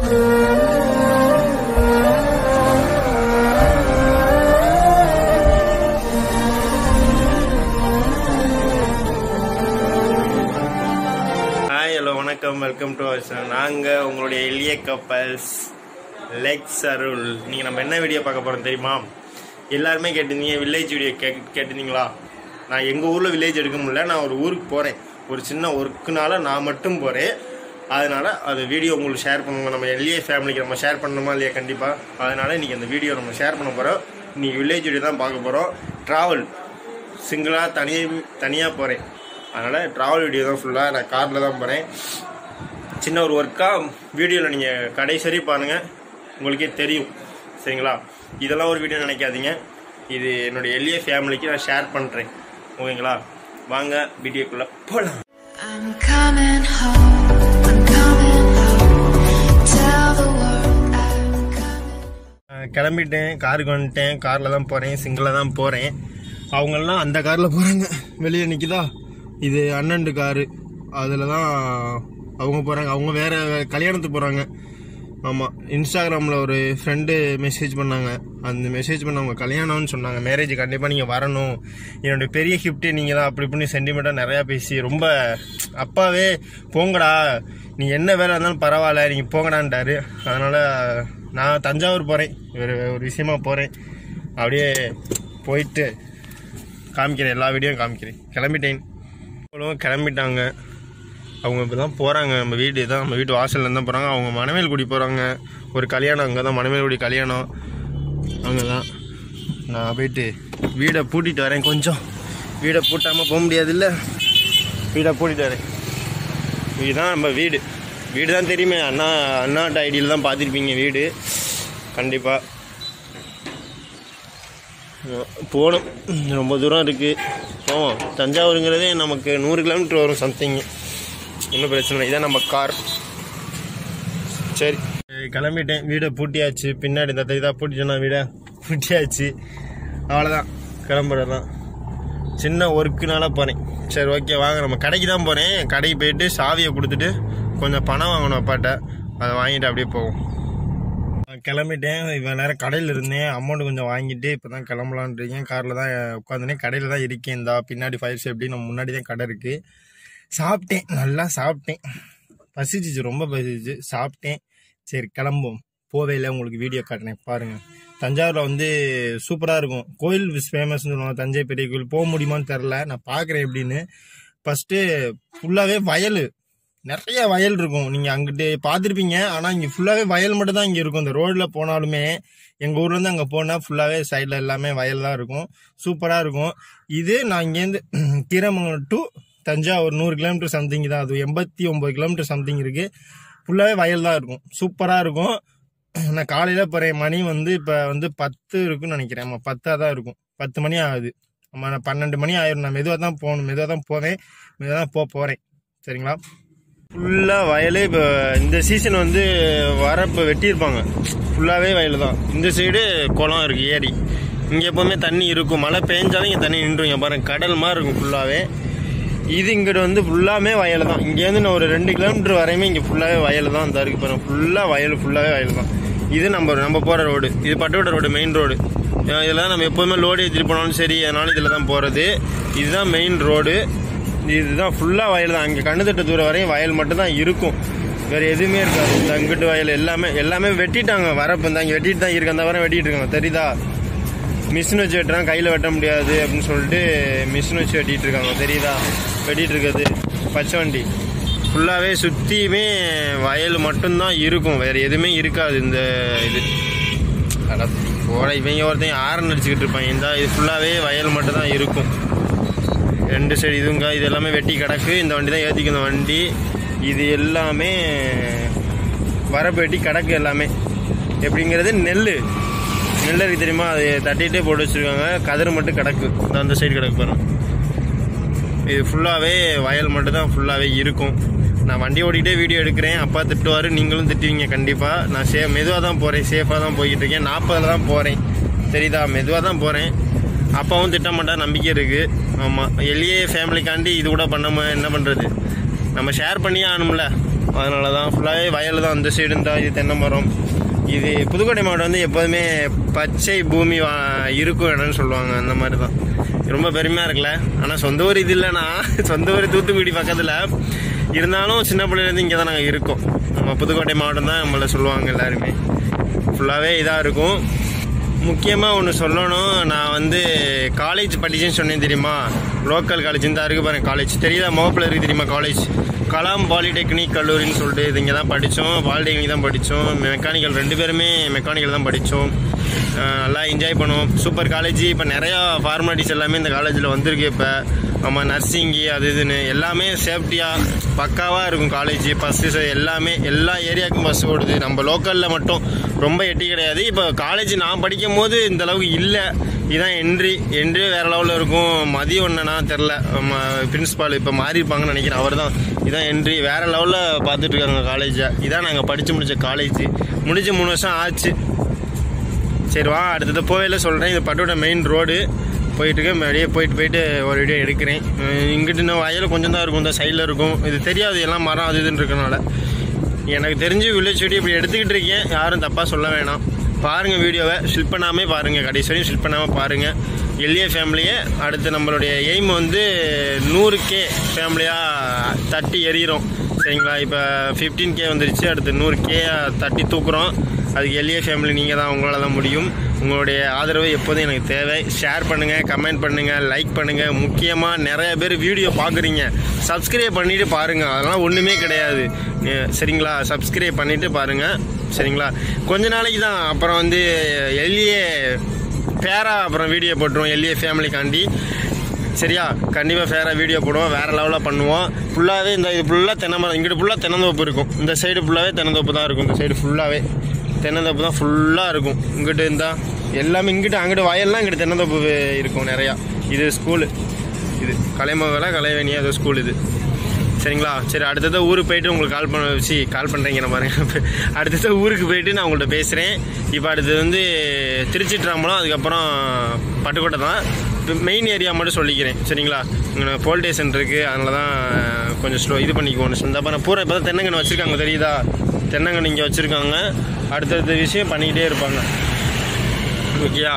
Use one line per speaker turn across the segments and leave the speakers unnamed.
Hi hello வணக்கம் welcome to our channel நாங்கள் உங்களுடைய எளிய கப்பல்ஸ் லெக்ஸ் அருள் நீங்கள் நம்ம என்ன வீடியோ பார்க்க போகிறோம் தெரியுமா எல்லாருமே கேட்டிருந்தீங்க வில்லேஜ் வீடியோ கே கேட்டிருந்தீங்களா நான் எங்கள் ஊரில் வில்லேஜ் எடுக்க முடியல நான் ஒரு ஊருக்கு போகிறேன் ஒரு சின்ன ஒர்க்குனால நான் மட்டும் போகிறேன் அதனால் அது வீடியோ உங்களுக்கு ஷேர் பண்ணுவோம் நம்ம எளிய ஃபேமிலிக்கு நம்ம ஷேர் பண்ணணுமா இல்லையா கண்டிப்பாக அதனால் இன்றைக்கி அந்த வீடியோ நம்ம ஷேர் பண்ண போகிறோம் இன்றைக்கி வில்லேஜ் வீடியோ தான் பார்க்க போகிறோம் ட்ராவல் சிங்கிளாக தனியாக தனியாக போகிறேன் அதனால் ட்ராவல் வீடியோ தான் ஃபுல்லாக நான் காரில் தான் போகிறேன் சின்ன ஒரு ஒர்க்காக வீடியோவில் நீங்கள் கடைசரி பாருங்கள் உங்களுக்கே தெரியும் சரிங்களா இதெல்லாம் ஒரு வீடியோ நினைக்காதீங்க இது என்னுடைய எளிய ஃபேமிலிக்கு நான் ஷேர் பண்ணுறேன் ஓகேங்களா வாங்க வீடியோக்குள்ளே போகலாம்
I'm coming home. I'm coming home. Tell the world I'm coming.
கிளம்பிட்டேன் காருக்கு வந்துட்டேன் காரில் தான் போகிறேன் சிங்கிளாக தான் போகிறேன் அவங்கெல்லாம் அந்த காரில் போகிறாங்க வெளியே நிற்கிதா இது அண்ணண்டு காரு அதில் தான் அவங்க போகிறாங்க அவங்க வேற கல்யாணத்துக்கு போகிறாங்க ஆமாம் இன்ஸ்டாகிராமில் ஒரு ஃப்ரெண்டு மெசேஜ் பண்ணாங்க அந்த மெசேஜ் பண்ணவங்க கல்யாணம்னு சொன்னாங்க மேரேஜ் கண்டிப்பாக நீங்கள் வரணும் என்னுடைய பெரிய கிஃப்ட்டு நீங்கள் தான் அப்படி இப்படின்னு சென்டிமெண்ட்டாக நிறையா பேசி ரொம்ப அப்பாவே போங்கடா நீ என்ன வேலை இருந்தாலும் பரவாயில்ல நீங்கள் போங்கடான்ட்டாரு அதனால் நான் தஞ்சாவூர் போகிறேன் ஒரு ஒரு விஷயமா போகிறேன் அப்படியே போயிட்டு காமிக்கிறேன் எல்லா வீடியோவும் காமிக்கிறேன் கிளம்பிட்டேன் அவங்களும் கிளம்பிட்டாங்க அவங்க இப்போ தான் போகிறாங்க நம்ம வீடு தான் நம்ம வீட்டு வாசல்ல தான் போகிறாங்க அவங்க மணமேல்குடி போகிறாங்க ஒரு கல்யாணம் அங்கே தான் மணமேல்குடி கல்யாணம் அங்கே தான் நான் போயிட்டு வீடை பூட்டிட்டு வரேன் கொஞ்சம் வீடை பூட்டாமல் போக முடியாதுல்ல வீடை பூட்டிட்டு வரேன் இதுதான் நம்ம வீடு வீடு தான் தெரியுமே அண்ணா அண்ணாட்ட ஐடியில் தான் பார்த்துருப்பீங்க வீடு கண்டிப்பாக போகணும் ரொம்ப தூரம் இருக்குது போவோம் தஞ்சாவூருங்கிறதே நமக்கு நூறு கிலோமீட்டர் வரும் சம்திங் ஒன்றும் பிரச்சனை இல்லை இதான் நம்ம கார் சரி கிளம்பிட்டேன் வீடை பூட்டியாச்சு பின்னாடி இந்த இதாக பூட்டிட்டேன்னா வீடை பூட்டியாச்சு அவ்வளோதான் கிளம்புறதான் சின்ன ஒர்க்குனால போகிறேன் சரி ஓகே வாங்க நம்ம கடைக்கு தான் போகிறேன் கடைக்கு போயிட்டு சாவியை கொடுத்துட்டு கொஞ்சம் பணம் வாங்கணும் அப்பாட்ட அதை வாங்கிட்டு அப்படியே போவோம் நான் கிளம்பிட்டேன் இவ்வளோ நேரம் கடையில் இருந்தேன் அமௌண்ட் கொஞ்சம் வாங்கிட்டு இப்போ தான் கிளம்பலான் இருக்கேன் காரில் தான் உட்காந்துனே கடையில் தான் இருக்கேன் இந்தா பின்னாடி ஃபைவ் சேஃப்டி நம்ம முன்னாடி தான் கடை இருக்குது சாப்பிட்டேன் நல்லா சாப்பிட்டேன் பசிச்சிச்சு ரொம்ப பசிச்சு சாப்பிட்டேன் சரி கிளம்புவோம் போவேல உங்களுக்கு வீடியோ காட்டுறேன் பாருங்கள் தஞ்சாவூரில் வந்து சூப்பராக இருக்கும் கோயில் ஃபேமஸ்னு சொல்லுவாங்க தஞ்சை பெரிய கோயில் போக முடியுமான்னு தெரில நான் பார்க்குறேன் எப்படின்னு ஃபஸ்ட்டு ஃபுல்லாகவே வயல் நிறைய வயல் இருக்கும் நீங்கள் அங்கிட்டு பார்த்துருப்பீங்க ஆனால் இங்கே ஃபுல்லாகவே வயல் மட்டும் தான் இங்கே இருக்கும் இந்த ரோடில் போனாலுமே எங்கள் ஊர்லேருந்து அங்கே போனால் ஃபுல்லாகவே சைடில் எல்லாமே வயல் தான் இருக்கும் சூப்பராக இருக்கும் இது நான் இங்கேருந்து கீரமங்கலம் டு தஞ்சாவூர் நூறு கிலோமீட்டர் சம்திங் தான் அது எண்பத்தி ஒம்பது கிலோமீட்டர் சம்திங் இருக்குது ஃபுல்லாகவே வயல் தான் இருக்கும் சூப்பராக இருக்கும் நான் காலையில் போகிறேன் மணி வந்து இப்போ வந்து பத்து இருக்குன்னு நினைக்கிறேன் ஆமாம் பத்தாக தான் இருக்கும் பத்து மணி ஆகுது ஆமாம் நான் பன்னெண்டு மணி ஆயிரும் நான் மெதுவாக தான் போகணும் மெதுவாக தான் போவேன் மெதுவாக தான் போக போகிறேன் சரிங்களா ஃபுல்லாக வயல் இப்போ இந்த சீசன் வந்து வரப்போ வெட்டியிருப்பாங்க ஃபுல்லாகவே வயல் தான் இந்த சைடு குளம் இருக்குது ஏரி இங்கே எப்போவுமே தண்ணி இருக்கும் மழை பெஞ்சாலும் இங்கே தண்ணி நின்றுங்க பாருங்க கடல் மாதிரி இருக்கும் ஃபுல்லாகவே இது இங்கிட்ட வந்து ஃபுல்லாமே வயல் தான் இங்கேருந்து நான் ஒரு ரெண்டு கிலோமீட்டர் வரையுமே இங்கே ஃபுல்லாகவே வயல் தான் இந்த இருக்கு பாருங்க ஃபுல்லாக வயல் ஃபுல்லாகவே வயல் தான் இது நம்ம நம்ம போகிற ரோடு இது பட்டுவட்ட ரோடு மெயின் ரோடு இதெல்லாம் நம்ம எப்போதுமே லோடு ஏற்றிட்டு போனாலும் சரி அதனால இதில் தான் போகிறது இதுதான் மெயின் ரோடு இதுதான் ஃபுல்லாக வயல் தான் அங்கே கண்ணுத்தட்ட தூரம் வரையும் வயல் மட்டும் தான் இருக்கும் வேறு எதுவுமே இருக்காது இந்த அங்கிட்டு வயல் எல்லாமே எல்லாமே வெட்டிட்டாங்க வரப்பு இந்த இங்கே வெட்டிட்டு தான் இருக்கு அந்த வரம் வெட்டிட்டு இருக்காங்க தெரியுதா மிஷின் வச்சு வெட்டுறாங்க கையில் வெட்ட முடியாது அப்படின்னு சொல்லிட்டு மிஷின் வச்சு வெட்டிட்டு இருக்காங்க தெரியுதா வெட்டிட்டு இருக்கிறது பச்சை வண்டி ஃபுல்லாகவே சுற்றியுமே வயல் மட்டும்தான் இருக்கும் வேறு எதுவுமே இருக்காது இந்த இது அட போட இவங்க ஒருத்தன் ஆரன் அடிச்சுக்கிட்டு இருப்பாங்க இந்த இது ஃபுல்லாகவே வயல் மட்டும் தான் இருக்கும் ரெண்டு சைடு இதுங்க இது எல்லாமே வெட்டி கிடக்கு இந்த வண்டி தான் ஏற்றிக்கும் இந்த வண்டி இது எல்லாமே வரப்பு வெட்டி கிடக்கு எல்லாமே எப்படிங்கிறது நெல் நெல் இருக்கு தெரியுமா அது தட்டிகிட்டே போட்டு வச்சுருக்காங்க கதிர் மட்டும் கிடக்கு இந்த அந்த சைடு கிடக்கு பாருங்க இது ஃபுல்லாகவே வயல் மட்டும் தான் ஃபுல்லாகவே இருக்கும் நான் வண்டி ஓடிக்கிட்டே வீடியோ எடுக்கிறேன் அப்பா திட்டுவார் நீங்களும் திட்டுவீங்க கண்டிப்பாக நான் சே மெதுவாக தான் போகிறேன் சேஃபாக தான் போய்கிட்டு இருக்கேன் நாற்பதில் தான் போகிறேன் தெரியுதா மெதுவாக தான் போகிறேன் அப்பாவும் திட்ட மாட்டா நம்பிக்கை இருக்குது ஆமாம் எளிய ஃபேமிலிக்காண்டி இது கூட பண்ணாமல் என்ன பண்ணுறது நம்ம ஷேர் பண்ணியே ஆகணும்ல அதனால தான் ஃபுல்லாகவே வயல் தான் அந்த சைடு இருந்தால் இது தென்னை மரம் இது புதுக்கோட்டை மாவட்டம் வந்து எப்போதுமே பச்சை பூமி வா- இருக்கும் இடம்னு சொல்லுவாங்க அந்த மாதிரி தான் ரொம்ப பெருமையாக இருக்குல்ல ஆனால் சொந்த ஊர் இது இல்லைண்ணா சொந்த ஊர் தூத்துக்குடி பக்கத்தில் இருந்தாலும் சின்ன பிள்ளைலேருந்து இங்கே தான் நாங்கள் இருக்கோம் நம்ம புதுக்கோட்டை மாவட்டம் தான் நம்மளை சொல்லுவாங்க எல்லாருமே ஃபுல்லாகவே இதாக இருக்கும் முக்கியமாக ஒன்று சொல்லணும் நான் வந்து காலேஜ் படிச்சேன்னு சொன்னேன் தெரியுமா லோக்கல் காலேஜ் இந்த இருக்கு பாருங்க காலேஜ் தெரியுதா மோப்பில் இருக்கு தெரியுமா காலேஜ் கலாம் பாலிடெக்னிக் கல்லூரின்னு சொல்லிட்டு இது இங்கே தான் படித்தோம் பாலிடெக்னிக் தான் படித்தோம் மெக்கானிக்கல் ரெண்டு பேருமே மெக்கானிக்கல் தான் படித்தோம் நல்லா என்ஜாய் பண்ணுவோம் சூப்பர் காலேஜ் இப்போ நிறையா ஃபார்மாலிட்டிஸ் எல்லாமே இந்த காலேஜில் வந்திருக்கு இப்போ நம்ம நர்சிங்கு அது இதுன்னு எல்லாமே சேஃப்டியாக பக்காவாக இருக்கும் காலேஜ் பஸ்ஸு எல்லாமே எல்லா ஏரியாவுக்கும் பஸ் ஓடுது நம்ம லோக்கலில் மட்டும் ரொம்ப எட்டி கிடையாது இப்போ காலேஜ் நான் படிக்கும் போது இந்த அளவுக்கு இல்லை இதான் என்ட்ரி என்ட்ரி வேறு லெவலில் இருக்கும் மதியம் ஒன்றுனா தெரில பிரின்ஸ்பால் இப்போ மாறி இருப்பாங்கன்னு நினைக்கிறேன் அவர் தான் இதான் என்ட்ரி வேறு லெவலில் பார்த்துட்டு இருக்காங்க காலேஜை இதான் நாங்கள் படித்து முடிச்ச காலேஜ் முடிஞ்ச மூணு வருஷம் ஆச்சு சரி வா அடுத்தது போவேல சொல்கிறேன் இது பட்டோட மெயின் ரோடு போயிட்டு இருக்கேன் அப்படியே போயிட்டு போயிட்டு ஒரு வீடியோ எடுக்கிறேன் அஹ் இங்கிட்டு இன்னும் வயல் கொஞ்சம் தான் இருக்கும் இந்த சைடில் இருக்கும் இது தெரியாது எல்லாம் மரம் அது இதுன்னு இருக்கனால எனக்கு தெரிஞ்சு வில்லேஜ் செடி இப்படி எடுத்துக்கிட்டு இருக்கேன் யாரும் தப்பாக சொல்ல வேணாம் பாருங்கள் வீடியோவை ஸ்லிப் பண்ணாமே பாருங்கள் கடைசி வரையும் ஸ்லிப் பண்ணாமல் பாருங்கள் எளிய ஃபேமிலியை அடுத்து நம்மளுடைய எய்ம் வந்து நூறு கே ஃபேமிலியாக தட்டி எறிகிறோம் சரிங்களா இப்போ ஃபிஃப்டீன் கே வந்துருச்சு அடுத்து நூறு கே தட்டி தூக்குறோம் அதுக்கு எளிய ஃபேமிலி நீங்கள் தான் உங்களால் தான் முடியும் உங்களுடைய ஆதரவு எப்போதும் எனக்கு தேவை ஷேர் பண்ணுங்கள் கமெண்ட் பண்ணுங்கள் லைக் பண்ணுங்கள் முக்கியமாக நிறைய பேர் வீடியோ பார்க்குறீங்க சப்ஸ்கிரைப் பண்ணிவிட்டு பாருங்கள் அதெல்லாம் ஒன்றுமே கிடையாது நீ- சரிங்களா சப்ஸ்கிரைப் பண்ணிவிட்டு பாருங்கள் சரிங்களா கொஞ்ச நாளைக்கு தான் அப்புறம் வந்து எளிய பேரா அப்புறம் வீடியோ போட்டுருவோம் எளிய ஃபேமிலிக்காண்டி சரியா கண்டிப்பாக ஃபேராக வீடியோ போடுவோம் வேறு லெவலில் பண்ணுவோம் ஃபுல்லாகவே இந்த இது ஃபுல்லாக தென்னை மரம் இங்கிட்டு ஃபுல்லாக தென்னந்தோப்பு இருக்கும் இந்த சைடு ஃபுல்லாகவே தென்னந்தோப்பு தான் இருக்கும் இந்த சைடு ஃபுல்லாகவே தென்னந்தோப்பு தான் ஃபுல்லாக இருக்கும் இங்கிட்டு இருந்தா எல்லாமே இங்கிட்டு அங்கிட்டு வயல்லாம் இங்கிட்டு தென்னந்தோப்பு இருக்கும் நிறையா இது ஸ்கூலு இது கலைமகல கலைவேணியா அது ஸ்கூல் இது சரிங்களா சரி அடுத்தது ஊருக்கு போயிட்டு உங்களுக்கு கால் பண்ண வச்சு கால் பண்ணுறீங்க பாருங்க அடுத்தது ஊருக்கு போயிட்டு நான் உங்கள்கிட்ட பேசுகிறேன் இப்போ அடுத்தது வந்து திருச்சிட்ராமலம் அதுக்கப்புறம் பட்டுக்கோட்டை தான் மெயின் ஏரியா மட்டும் சொல்லிக்கிறேன் சரிங்களா இங்கே போல் ஸ்டேஷன் இருக்குது அதனால தான் கொஞ்சம் ஸ்லோ இது பண்ணிக்குவோம் இந்த அப்புறம் பூரா இப்போ தான் தென்னங்கன்று வச்சுருக்காங்க தெரியுதா தென்னங்கன்று இங்கே வச்சுருக்காங்க அடுத்தடுத்த விஷயம் பண்ணிக்கிட்டே இருப்பாங்க ஓகேயா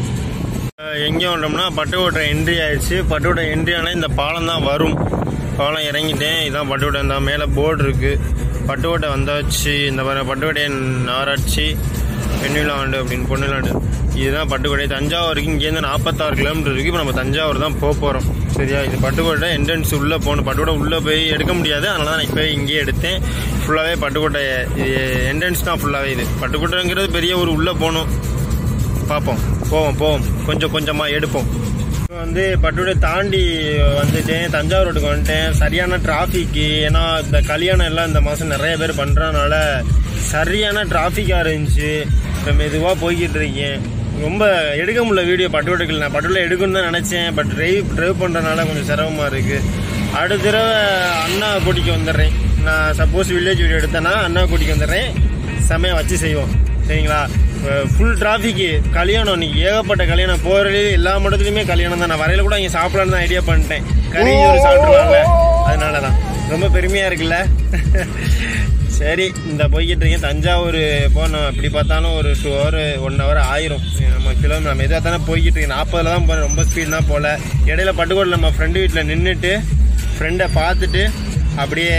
எங்கே வந்தோம்னா பட்டுக்கோட்டை என்ட்ரி ஆயிடுச்சு பட்டுக்கோட்டை என்ட்ரி ஆனால் இந்த பாலம் தான் வரும் பாலம் இறங்கிட்டேன் இதான் பட்டுக்கோட்டை இந்த மேலே போர்டு இருக்குது பட்டுக்கோட்டை வந்தாச்சு இந்த மாதிரி பட்டுக்கோட்டை நாராட்சி பெண்ணிலாண்டு அப்படின்னு பொண்ணிலாண்டு இதுதான் பட்டுக்கோட்டை தஞ்சாவூருக்கு இங்கேருந்து நாற்பத்தாறு கிலோமீட்டர் இருக்குது இப்போ நம்ம தஞ்சாவூர் தான் போக போகிறோம் சரியா இது பட்டுக்கோட்டை என்ட்ரன்ஸ் உள்ளே போகணும் பட்டுக்கோட்டை உள்ளே போய் எடுக்க முடியாது அதனால தான் நான் இப்போ இங்கேயே எடுத்தேன் ஃபுல்லாகவே பட்டுக்கோட்டை என்ட்ரன்ஸ் தான் ஃபுல்லாகவே இது பட்டுக்கோட்டைங்கிறது பெரிய ஒரு உள்ளே போகணும் பார்ப்போம் போவோம் போவோம் கொஞ்சம் கொஞ்சமாக எடுப்போம் இப்போ வந்து பட்டுடை தாண்டி வந்துட்டேன் தஞ்சாவூர் ரோட்டுக்கு வந்துட்டேன் சரியான டிராஃபிக்கு ஏன்னா இந்த கல்யாணம் எல்லாம் இந்த மாதம் நிறைய பேர் பண்ணுறதுனால சரியான டிராஃபிக்காக இருந்துச்சு இப்போ மெதுவாக போய்கிட்டு இருக்கேன் ரொம்ப எடுக்க முடியல வீடியோ பட்டுவட்டுக்கு நான் பட்டுவில் எடுக்கணும்னு தான் நினச்சேன் பட் டிரைவ் டிரைவ் பண்ணுறதுனால கொஞ்சம் சிரமமாக இருக்குது அடுத்த தடவை அண்ணா கூட்டிக்கு வந்துடுறேன் நான் சப்போஸ் வில்லேஜ் வீடியோ எடுத்தேன்னா அண்ணா கூட்டிக்கு வந்துடுறேன் செமையாக வச்சு செய்வோம் சரிங்களா ஃபுல் டிராஃபிக்கு கல்யாணம் இன்னைக்கு ஏகப்பட்ட கல்யாணம் போகிற வழியில எல்லா மடத்துலையுமே கல்யாணம் தான் நான் வரையில கூட இங்கே சாப்பிடலான்னு தான் ஐடியா பண்ணிட்டேன் கறி ஒரு சாப்பிட்ருவாங்க அதனால தான் ரொம்ப பெருமையாக இருக்குல்ல சரி இந்த போய்கிட்டு இருக்கேன் தஞ்சாவூர் போனோம் எப்படி பார்த்தாலும் ஒரு டூ ஹவர் ஒன் ஹவர் ஆயிரும் நம்ம கிலோமீட்டர் நம்ம எதாக தானே போய்கிட்டு இருக்கேன் நாற்பதுல தான் போகிறேன் ரொம்ப ஸ்பீட் தான் போகல இடையில பட்டுக்கோட்டில் நம்ம ஃப்ரெண்டு வீட்டில் நின்றுட்டு ஃப்ரெண்டை பார்த்துட்டு அப்படியே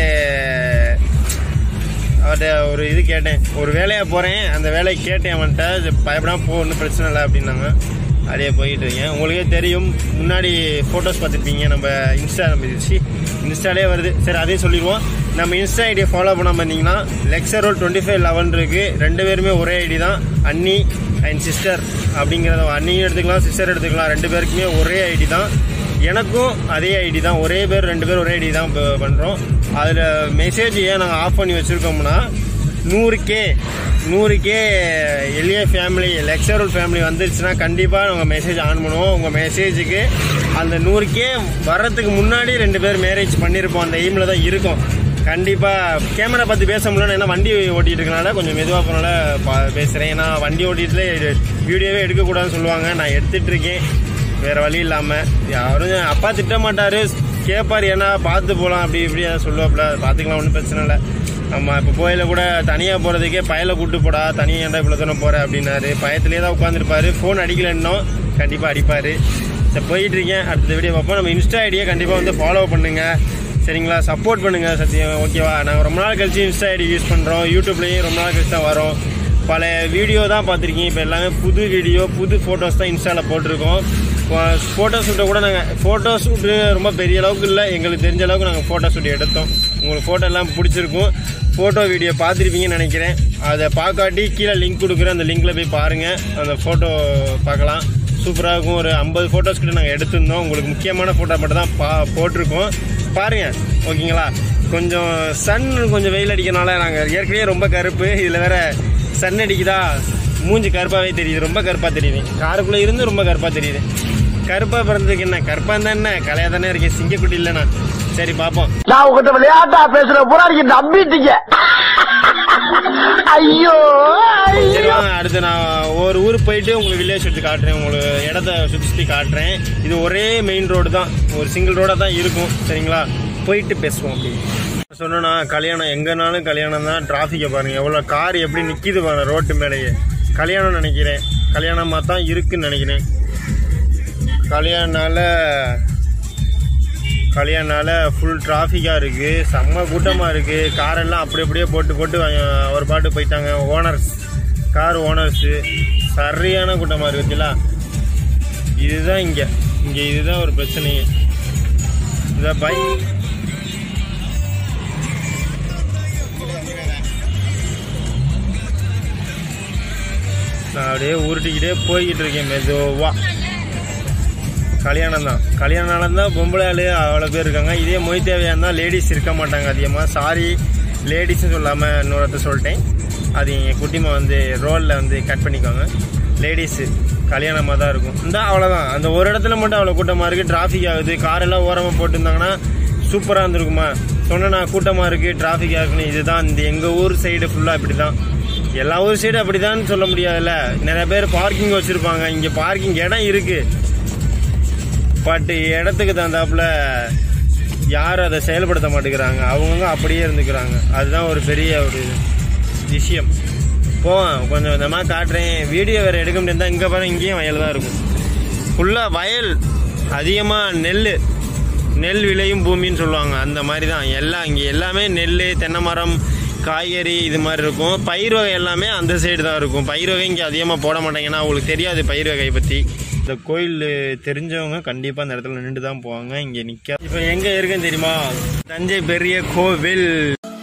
அவர்கிட்ட ஒரு இது கேட்டேன் ஒரு வேலையாக போகிறேன் அந்த வேலையை கேட்டேன் அவன்கிட்ட இது பயப்படாம போ ஒன்றும் பிரச்சனை இல்லை அப்படின்னாங்க அப்படியே போயிட்டு இருக்கேன் உங்களுக்கே தெரியும் முன்னாடி ஃபோட்டோஸ் பார்த்துருப்பீங்க நம்ம இன்ஸ்டா நம்ம சி இன்ஸ்டாலே வருது சரி அதையும் சொல்லிடுவோம் நம்ம இன்ஸ்டா ஐடியை ஃபாலோ பண்ணாமல் இருந்தீங்கன்னா lecture roll twenty five eleven இருக்குது ரெண்டு பேருமே ஒரே ஐடி தான் அண்ணி அண்ட் சிஸ்டர் அப்படிங்கிறத அண்ணியும் எடுத்துக்கலாம் சிஸ்டர் எடுத்துக்கலாம் ரெண்டு பேருக்குமே ஒரே ஐடி தான் எனக்கும் அதே ஐடி தான் ஒரே பேர் ரெண்டு பேர் ஒரே ஐடி தான் ப- பண்றோம் அதில் மெசேஜ் ஏன் நாங்கள் ஆஃப் பண்ணி வச்சுருக்கோம்னா நூறு கே நூறு கே எளிய ஃபேமிலி லெக்சரல் ஃபேமிலி வந்துருச்சுன்னா கண்டிப்பாக நாங்கள் மெசேஜ் ஆன் பண்ணுவோம் உங்கள் மெசேஜுக்கு அந்த நூறு கே வர்றதுக்கு முன்னாடி ரெண்டு பேர் மேரேஜ் பண்ணியிருப்போம் அந்த எய்மில் தான் இருக்கும் கண்டிப்பாக கேமரா பற்றி பேச முடியல ஏன்னா வண்டி ஓட்டிட்டு இருக்கனால கொஞ்சம் மெதுவாக போனால பா பேசுகிறேன் ஏன்னா வண்டி ஓட்டிட்டு வீடியோவே எடுக்கக்கூடாதுன்னு சொல்லுவாங்க நான் எடுத்துட்டு இருக்கேன் வேற வழி இல்லாமல் யாரும் அப்பா திட்ட மாட்டாரு கேட்பாரு ஏன்னா பார்த்து போகலாம் அப்படி இப்படி ஏதாவது சொல்லுவாப்புல பார்த்துக்கலாம் ஒன்றும் பிரச்சனை இல்லை நம்ம இப்போ கோயில கூட தனியாக போகிறதுக்கே பயலை கூட்டு போடா தனியாக ஏன்டா இவ்வளோ தூரம் போகிற அப்படின்னாரு பயத்திலே தான் உட்காந்துருப்பாரு ஃபோன் அடிக்கல இன்னும் கண்டிப்பாக அடிப்பார் சரி போயிட்டு இருக்கேன் அடுத்த வீடியோ பார்ப்போம் நம்ம இன்ஸ்டா ஐடியை கண்டிப்பாக வந்து ஃபாலோ பண்ணுங்க சரிங்களா சப்போர்ட் பண்ணுங்க சத்தியம் ஓகேவா நாங்கள் ரொம்ப நாள் கழிச்சு இன்ஸ்டா ஐடி யூஸ் பண்ணுறோம் யூடியூப்லேயும் ரொம்ப நாள் கழிச்சு தான் வரோம் பழைய வீடியோ தான் பார்த்துருக்கீங்க இப்போ எல்லாமே புது வீடியோ புது ஃபோட்டோஸ் தான் இன்ஸ்டாவில் போட்டிருக்கோம் ஃபோட்டோ ஷூட்டை கூட நாங்கள் ஃபோட்டோ ஷூட்டு ரொம்ப பெரிய அளவுக்கு இல்லை எங்களுக்கு தெரிஞ்ச அளவுக்கு நாங்கள் ஃபோட்டோ ஷூட் எடுத்தோம் உங்களுக்கு ஃபோட்டோ எல்லாம் பிடிச்சிருக்கும் ஃபோட்டோ வீடியோ பார்த்துருப்பீங்கன்னு நினைக்கிறேன் அதை பார்க்காட்டி கீழே லிங்க் கொடுக்குறேன் அந்த லிங்க்கில் போய் பாருங்கள் அந்த ஃபோட்டோ பார்க்கலாம் சூப்பராக இருக்கும் ஒரு ஐம்பது ஃபோட்டோஸ் கிட்ட நாங்கள் எடுத்திருந்தோம் உங்களுக்கு முக்கியமான ஃபோட்டோ மட்டும் தான் பா போட்டிருக்கோம் பாருங்கள் ஓகேங்களா கொஞ்சம் சன் கொஞ்சம் வெயில் அடிக்கிறனால நாங்கள் ஏற்கனவே ரொம்ப கருப்பு இதில் வேற சன் அடிக்குதா மூஞ்சி கருப்பாகவே தெரியுது ரொம்ப கருப்பாக தெரியுது காருக்குள்ளே இருந்து ரொம்ப கருப்பாக தெரியுது கருப்பாக பிறந்ததுக்கு என்ன கருப்பாக இருந்தா என்ன கலையாக தானே இருக்கேன் சிங்கக்குட்டி இல்லைண்ணா சரி பார்ப்போம்
நான் உங்ககிட்ட விளையாட்டா பேசுற பூரா நீங்க நம்பிட்டீங்க ஐயோ
சரி வாங்க அடுத்து நான் ஒரு ஊருக்கு போயிட்டு உங்களுக்கு வில்லேஜ் சுற்றி காட்டுறேன் உங்களுக்கு இடத்த சுற்றி சுற்றி காட்டுறேன் இது ஒரே மெயின் ரோடு தான் ஒரு சிங்கிள் ரோடாக தான் இருக்கும் சரிங்களா போயிட்டு பேசுவோம் அப்படி சொன்னா கல்யாணம் எங்கனாலும் கல்யாணம் தான் டிராஃபிக்கை பாருங்க எவ்வளோ கார் எப்படி நிற்கிது பாருங்க ரோட்டு மேலேயே கல்யாணம் நினைக்கிறேன் கல்யாணமாக தான் இருக்குன்னு நினைக்கிறேன் கல்யாணனால கல்யாணனால ஃபுல் டிராஃபிக்காக இருக்குது செம்ம கூட்டமாக இருக்குது காரெல்லாம் அப்படி அப்படியே போட்டு போட்டு அஹ், ஒரு பாட்டு போயிட்டாங்க ஓனர்ஸ் கார் ஓனர்ஸு சரியான கூட்டமாக இருக்குதுல்ல இதுதான் இங்கே இங்கே இதுதான் ஒரு பிரச்சனையே இதான் பைக் நான் அப்படியே உருட்டிக்கிட்டே போய்கிட்டு இருக்கேன் மெதுவாக கல்யாணம் தான் கல்யாணம் தான் பொம்பளை ஆளு அவ்வளோ பேர் இருக்காங்க இதே மொய் தேவையாக இருந்தால் லேடிஸ் இருக்க மாட்டாங்க அதிகமாக சாரி லேடிஸ்னு சொல்லாமல் இன்னொருத்த சொல்லிட்டேன் அது எங்கள் குட்டிமா வந்து ரோலில் வந்து கட் பண்ணிக்கோங்க லேடிஸு கல்யாணமாக தான் இருக்கும் இந்த அவ்வளோதான் அந்த ஒரு இடத்துல மட்டும் அவ்வளோ கூட்டமாக இருக்குது டிராஃபிக் ஆகுது காரெல்லாம் ஓரமாக போட்டிருந்தாங்கன்னா சூப்பராக இருந்திருக்குமா சொன்னா கூட்டமாக இருக்குது டிராஃபிக் ஆகுன்னு இதுதான் இந்த எங்கள் ஊர் சைடு ஃபுல்லாக இப்படி தான் எல்லா ஊர் சைடு அப்படிதான் சொல்ல முடியாதுல்ல நிறைய பேர் பார்க்கிங் வச்சுருப்பாங்க இங்கே பார்க்கிங் இடம் இருக்குது பட் இடத்துக்கு தகுந்தாப்புல யாரும் அதை செயல்படுத்த மாட்டேங்கிறாங்க அவங்கவுங்க அப்படியே இருந்துக்கிறாங்க அதுதான் ஒரு பெரிய ஒரு விஷயம் போவேன் கொஞ்சம் கொஞ்சமாக காட்டுறேன் வீடியோ வேறு எடுக்க முடியாது இங்கே பாருங்க இங்கேயும் வயல் தான் இருக்கும் ஃபுல்லாக வயல் அதிகமாக நெல் நெல் விளையும் பூமின்னு சொல்லுவாங்க அந்த மாதிரி தான் எல்லாம் இங்கே எல்லாமே நெல் தென்னை மரம் காய்கறி இது மாதிரி இருக்கும் பயிர் வகை எல்லாமே அந்த சைடு தான் இருக்கும் பயிர் வகை இங்கே அதிகமாக போட மாட்டாங்க ஏன்னா அவங்களுக்கு தெரியாது பயிர் வகை பற்றி இந்த கோயில் தெரிஞ்சவங்க கண்டிப்பாக அந்த இடத்துல நின்று தான் போவாங்க இங்கே நிற்க இப்போ எங்கே இருக்குன்னு தெரியுமா தஞ்சை பெரிய கோவில்